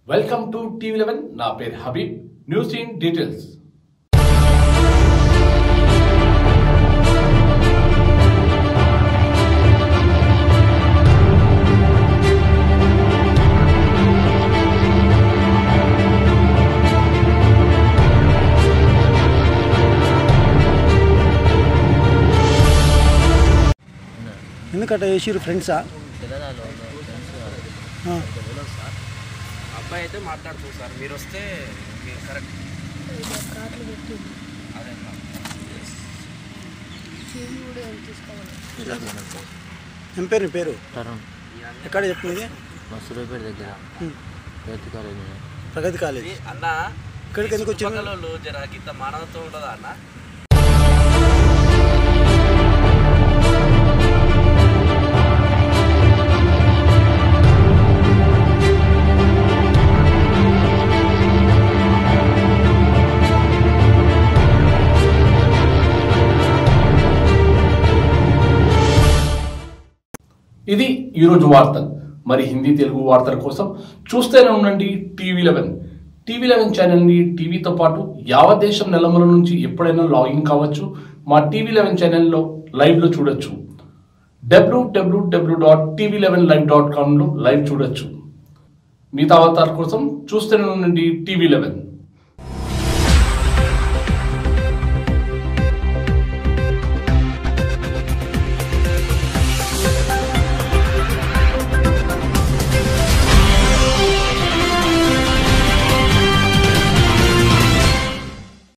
Welcome to TV eleven నా పేరు Habib news in details ఎందుకట్లా చేసిరు ఫ్రెండ్సా తెలంగాణలో ఉన్న ఫ్రెండ్స్ వాళ్ళు ఎవరో సార్ అబ్బాయి అయితే మాట్లాడుతుంది సార్ మీరు వస్తే మీరు కరెక్ట్ అదే అన్న. ఏం పేరు నీ పేరు తరుణ్ ఎక్కడ చెప్పింది మా సూర్యాపేట దగ్గర రైతు కాలేజ్ ప్రగతి కాలేజ్ అన్న ఇక్కడికి ఎందుకు వచ్చిండ్రు? చుట్టుపక్కల వాళ్ళు జర ఇంత మానవత్వం ఉండదా అన్న ఇది ఈరోజు వార్తలు మరి హిందీ తెలుగు వార్తల కోసం చూస్తూనే ఉండండి టీవీ లెవెన్ టీవీ లెవెన్ ఛానల్ని టీవీతో పాటు యావత్ దేశం నెలమల నుంచి ఎప్పుడైనా లాగిన్ కావచ్చు మా టీవీ లెవెన్ ఛానల్లో లైవ్లో చూడొచ్చు W W W dot TV eleven live dot కామ్లో లైవ్ చూడొచ్చు మిగతా వార్తల కోసం చూస్తూనే ఉండండి టీవీ లెవెన్